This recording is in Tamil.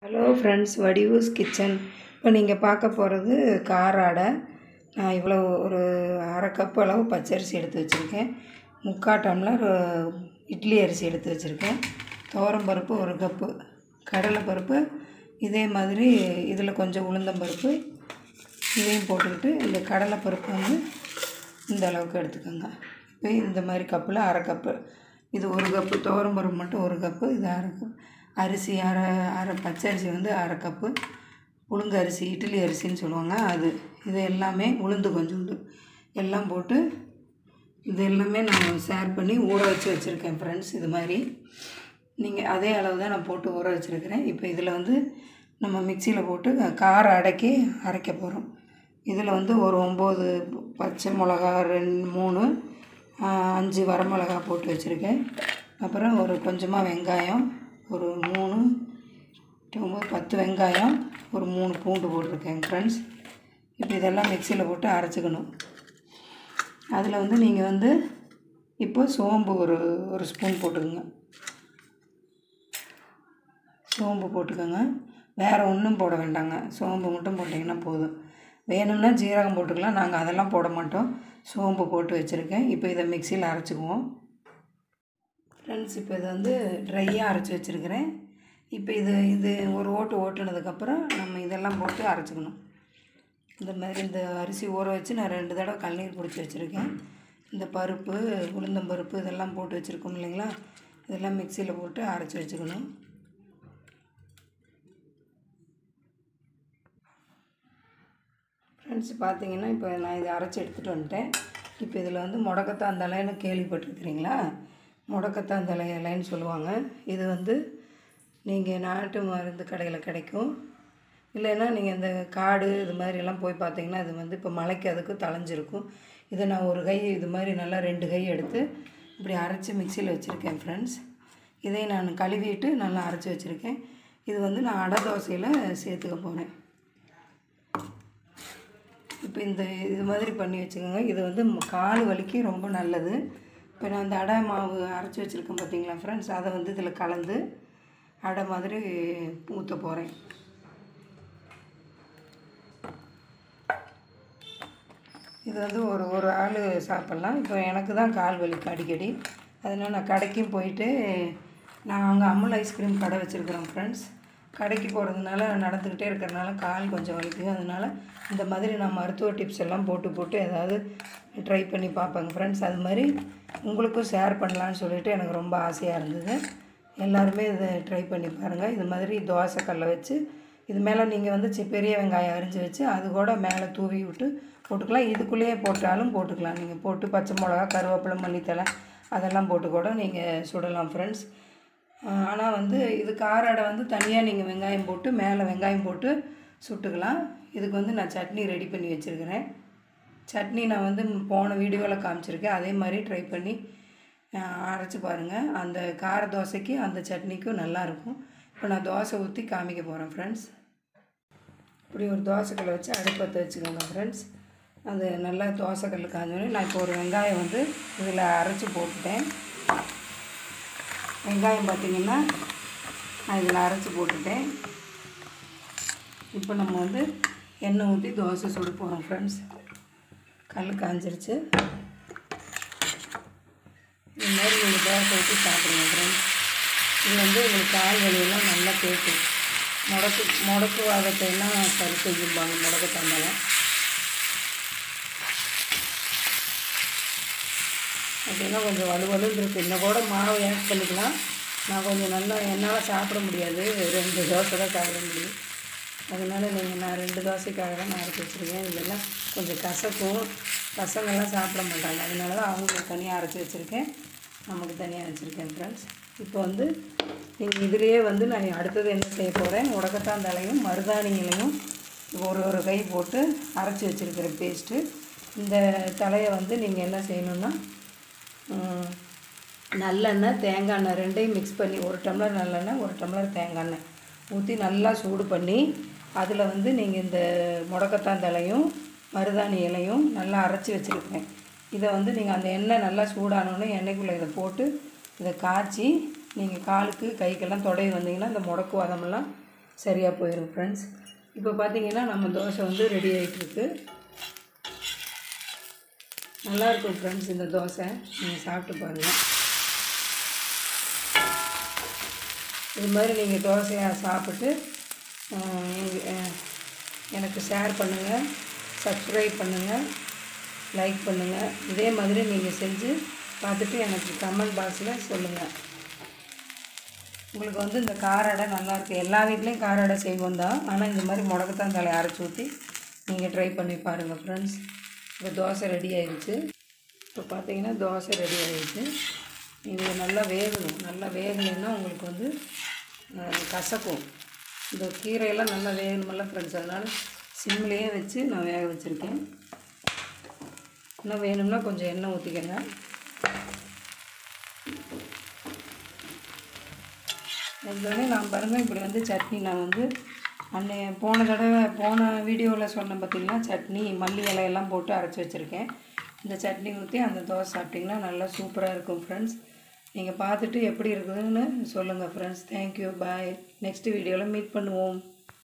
ஹலோ ஃப்ரெண்ட்ஸ் வடிவூஸ் கிச்சன் இப்போ நீங்கள் பார்க்க போகிறது காராடை நான் இவ்வளோ ஒரு அரை கப் அளவு பச்சரிசி எடுத்து வச்சுருக்கேன் முக்கால் டம்ளர் அஹ், இட்லி அரிசி எடுத்து வச்சுருக்கேன் பருப்பு ஒரு கப்பு கடலைப்பருப்பு இதே மாதிரி இதில் கொஞ்சம் உளுந்தம்பருப்பு இதையும் போட்டுக்கிட்டு இந்த கடலைப்பருப்பு வந்து இந்த அளவுக்கு எடுத்துக்கோங்க இப்போ இந்த மாதிரி கப்பில் அரை கப்பு இது ஒரு கப்பு துவரம்பருப்பு மட்டும் ஒரு கப்பு இது அரை கப் அரிசி அரை அரை பச்சரிசி வந்து அரை கப்பு உளுந்து அரிசி இட்லி அரிசின்னு சொல்லுவாங்க அது இது எல்லாமே உளுந்து கொஞ்சோண்டு எல்லாம் போட்டு இது எல்லாமே நான் ஷேர் பண்ணி ஊற வச்சு வச்சுருக்கேன் ஃப்ரெண்ட்ஸ் இது மாதிரி நீங்கள் அதே அளவு தான் நான் போட்டு ஊற வச்சுருக்கிறேன் இப்போ இதில் வந்து நம்ம மிக்சியில் போட்டு கார அடக்கி அரைக்க போகிறோம் இதில் வந்து ஒரு ஒம்பது பச்சை மிளகா ரெண்டு மூணு ஆ, அஞ்சு வரமிளகா போட்டு வச்சுருக்கேன் அப்புறம் ஒரு கொஞ்சமாக வெங்காயம் ஒரு மூணு ஒம்பது பத்து வெங்காயம் ஒரு மூணு பூண்டு போட்டிருக்கேன் ஃப்ரெண்ட்ஸ் இப்போ இதெல்லாம் மிக்சியில் போட்டு அரைச்சிக்கணும் அதில் வந்து நீங்கள் வந்து இப்போ சோம்பு ஒரு ஒரு ஸ்பூன் போட்டுக்கோங்க சோம்பு போட்டுக்கோங்க வேறு ஒன்றும் போட வேண்டாங்க சோம்பு மட்டும் போட்டிங்கன்னா போதும் வேணும்னா ஜீரகம் போட்டுக்கலாம் நாங்கள் அதெல்லாம் போட மாட்டோம் சோம்பு போட்டு வச்சுருக்கேன் இப்போ இதை மிக்சியில் அரைச்சிக்குவோம் ஃப்ரெண்ட்ஸ் இப்போ இதை வந்து ட்ரையாக அரைச்சி வச்சுருக்கிறேன் இப்போ இது இது ஒரு ஓட்டு ஓட்டுனதுக்கப்புறம் நம்ம இதெல்லாம் போட்டு அரைச்சிக்கணும் இந்த மாதிரி இந்த அரிசி ஊற வச்சு நான் ரெண்டு தடவை கழுநீர் பிடிச்சி வச்சுருக்கேன் இந்த பருப்பு உளுந்தம்பருப்பு இதெல்லாம் போட்டு வச்சுருக்கோம் இல்லைங்களா இதெல்லாம் மிக்சியில் போட்டு அரைச்சி வச்சுக்கணும் ஃப்ரெண்ட்ஸ் பார்த்தீங்கன்னா இப்போ நான் இதை அரைச்சி எடுத்துகிட்டு வந்துட்டேன் இப்போ இதில் வந்து முடக்கத்தான் தலைன்னு கேள்விப்பட்டிருக்கிறீங்களா முடக்கத்தான் தலை இலைன்னு சொல்லுவாங்க இது வந்து நீங்கள் நாட்டு மருந்து கடையில் கிடைக்கும் இல்லைன்னா நீங்கள் இந்த காடு இது மாதிரி எல்லாம் போய் பார்த்தீங்கன்னா இது வந்து இப்போ மழைக்கு அதுக்கு தளைஞ்சிருக்கும் இதை நான் ஒரு கை இது மாதிரி நல்லா ரெண்டு கை எடுத்து இப்படி அரைச்சி மிக்சியில் வச்சுருக்கேன் ஃப்ரெண்ட்ஸ் இதை நான் கழுவிட்டு நல்லா அரைச்சி வச்சுருக்கேன் இது வந்து நான் அடை தோசையில் சேர்த்துக்க போகிறேன் இப்போ இந்த இது மாதிரி பண்ணி வச்சுக்கோங்க இது வந்து ம- கால் வலிக்கு ரொம்ப நல்லது இப்போ நான் அந்த அடை மாவு அரைச்சி வச்சுருக்கேன் பார்த்தீங்களா ஃப்ரெண்ட்ஸ் அதை வந்து இதில் கலந்து அடை மாதிரி ஊற்ற போகிறேன் இது வந்து ஒரு ஒரு ஆள் சாப்பிட்லாம் இப்போ எனக்கு தான் கால் வலிக்கு அடிக்கடி அதனால் நான் கடைக்கும் போயிட்டு நான் அங்கே அமுல் ஐஸ்கிரீம் கடை வச்சுருக்கிறேன் ஃப்ரெண்ட்ஸ் கடைக்கு போகிறதுனால நடந்துக்கிட்டே இருக்கிறனால கால் கொஞ்சம் வலிக்குது அதனால் இந்த மாதிரி நான் மருத்துவ டிப்ஸ் எல்லாம் போட்டு போட்டு ஏதாவது ட்ரை பண்ணி பார்ப்பேங்க ஃப்ரெண்ட்ஸ் அது மாதிரி உங்களுக்கும் ஷேர் பண்ணலான்னு சொல்லிட்டு எனக்கு ரொம்ப ஆசையாக இருந்தது எல்லாருமே இதை ட்ரை பண்ணி பாருங்கள் இது மாதிரி தோசை கல்லை வச்சு இது மேலே நீங்கள் வந்து சி- பெரிய வெங்காயம் அரிஞ்சு வச்சு அது கூட மேலே தூவி விட்டு போட்டுக்கலாம் இதுக்குள்ளேயே போட்டாலும் போட்டுக்கலாம் நீங்கள் போட்டு பச்சை மிளகா கருவேப்பிலை மல்லித்தழை அதெல்லாம் போட்டு கூட நீங்கள் சுடலாம் ஃப்ரெண்ட்ஸ் ஆனால் வந்து இது காராடை வந்து தனியாக நீங்கள் வெங்காயம் போட்டு மேலே வெங்காயம் போட்டு சுட்டுக்கலாம் இதுக்கு வந்து நான் சட்னி ரெடி பண்ணி வச்சுருக்கிறேன் சட்னி நான் வந்து போன வீடியோவில் காமிச்சிருக்கேன் அதே மாதிரி ட்ரை பண்ணி அரைச்சி பாருங்கள் அந்த கார தோசைக்கு அந்த சட்னிக்கும் நல்லாயிருக்கும் இப்போ நான் தோசை ஊற்றி காமிக்க போகிறேன் ஃப்ரெண்ட்ஸ் இப்படி ஒரு தோசைக்கல்லை வச்சு அடுப்பத்தை வச்சுக்கோங்க ஃப்ரெண்ட்ஸ் அது நல்லா தோசைக்கல் காஞ்சோடனே நான் இப்போ ஒரு வெங்காயம் வந்து இதில் அரைச்சி போட்டுட்டேன் வெங்காயம் பார்த்திங்கன்னா நான் இதில் அரைச்சி போட்டுட்டேன் இப்போ நம்ம வந்து எண்ணெய் ஊற்றி தோசை சுட போகிறோம் ஃப்ரெண்ட்ஸ் கல் காஞ்சிருச்சு இது மாதிரி நீங்கள் தோசை ஊற்றி சாப்பிடுங்க ஃப்ரெண்ட்ஸ் இது வந்து உங்களுக்கு கால் வலியெல்லாம் நல்லா கேட்கும் முடக்கு முடக்கு வாதத்தை எல்லாம் சரி செய்யும்பாங்க முடக்கு தந்தலாம் அப்படின்னா கொஞ்சம் வலுவலுன்னு இருக்குது இன்னும் கூட மாவு ஆட் பண்ணிக்கலாம் நான் கொஞ்சம் நல்லா என்னால் சாப்பிட முடியாது ரெண்டு தோசை தான் சாப்பிட முடியும் அதனால நீங்கள் நான் ரெண்டு தோசைக்காக தான் நான் அரைச்சி வச்சுருக்கேன் இதெல்லாம் கொஞ்சம் கசக்கும் பசங்கள்லாம் சாப்பிட மாட்டாங்க அதனால தான் அவங்களுக்கு தனியாக அரைச்சி வச்சுருக்கேன் நமக்கு தனியாக வச்சுருக்கேன் ஃப்ரெண்ட்ஸ் இப்போ வந்து நீங்கள் இதுலேயே வந்து நான் அடுத்தது என்ன செய்ய போகிறேன் உடக்கத்தான் தலையும் மருதாணி இலையும் ஒரு ஒரு கை போட்டு அரைச்சி வச்சுருக்கிற பேஸ்ட்டு இந்த தலையை வந்து நீங்கள் என்ன செய்யணுன்னா ம், நல்லெண்ணெய் தேங்காய் எண்ணெய் ரெண்டையும் மிக்ஸ் பண்ணி ஒரு டம்ளர் நல்லெண்ணெய் ஒரு டம்ளர் தேங்காய் எண்ணெய் ஊற்றி நல்லா சூடு பண்ணி அதில் வந்து நீங்கள் இந்த முடக்கத்தான் தலையும் மருதாணி இலையும் நல்லா அரைச்சி வச்சுருக்கேன் இதை வந்து நீங்கள் அந்த எண்ணெய் நல்லா சூடானோடனே எண்ணெய்க்குள்ளே இதை போட்டு இதை காய்ச்சி நீங்கள் காலுக்கு கைக்கெல்லாம் தொடை வந்தீங்கன்னா இந்த முடக்கு வாதமெல்லாம் சரியாக போயிடும் ஃப்ரெண்ட்ஸ் இப்போ பார்த்தீங்கன்னா நம்ம தோசை வந்து ரெடி ஆகிட்டுருக்கு நல்லாயிருக்கும் ஃப்ரெண்ட்ஸ் இந்த தோசை நீங்கள் சாப்பிட்டு பாருங்கள் இது மாதிரி நீங்கள் தோசையாக சாப்பிட்டு ஆஹ், எங்க- ஆஹ், எனக்கு ஷேர் பண்ணுங்கள் சப்ஸ்கிரைப் பண்ணுங்கள் லைக் பண்ணுங்கள் இதே மாதிரி நீங்கள் செஞ்சு பார்த்துட்டு எனக்கு கமெண்ட் பாக்ஸில் சொல்லுங்கள் உங்களுக்கு வந்து இந்த காரடை நல்லாயிருக்கு எல்லா வீட்லேயும் காரடை செய்வோம் தான் ஆனால் இந்த மாதிரி முடக்கத்தான் தலை அரைச்சி ஊற்றி நீங்கள் ட்ரை பண்ணி பாருங்கள் ஃப்ரெண்ட்ஸ் இப்போ தோசை ரெடி ஆயிடுச்சு இப்போ பார்த்தீங்கன்னா தோசை ரெடி ஆயிடுச்சு இது நல்லா வேகணும் நல்லா வேகலைன்னா உங்களுக்கு வந்து அஹ், கசக்கும் இந்த கீரையெல்லாம் நல்லா வேகணுமல்ல ஃப்ரெண்ட்ஸ் அதனால் சிம்லேயே வச்சு நான் வேக வச்சுருக்கேன் இன்னும் வேணும்னா கொஞ்சம் எண்ணெய் ஊற்றிக்கங்க இதுதானே நான் பாருங்கள் இப்படி வந்து சட்னி நான் வந்து அன்னை போன தடவை போன வீடியோவில் சொன்னேன் பார்த்தீங்கன்னா சட்னி மல்லி இலையெல்லாம் போட்டு அரைச்சி வச்சுருக்கேன் இந்த சட்னி ஊற்றி அந்த தோசை சாப்பிட்டிங்கன்னா நல்லா சூப்பராக இருக்கும் ஃப்ரெண்ட்ஸ் நீங்கள் பார்த்துட்டு எப்படி இருக்குதுன்னு சொல்லுங்கள் ஃப்ரெண்ட்ஸ் தேங்க்யூ பாய் நெக்ஸ்ட் வீடியோவில் மீட் பண்ணுவோம்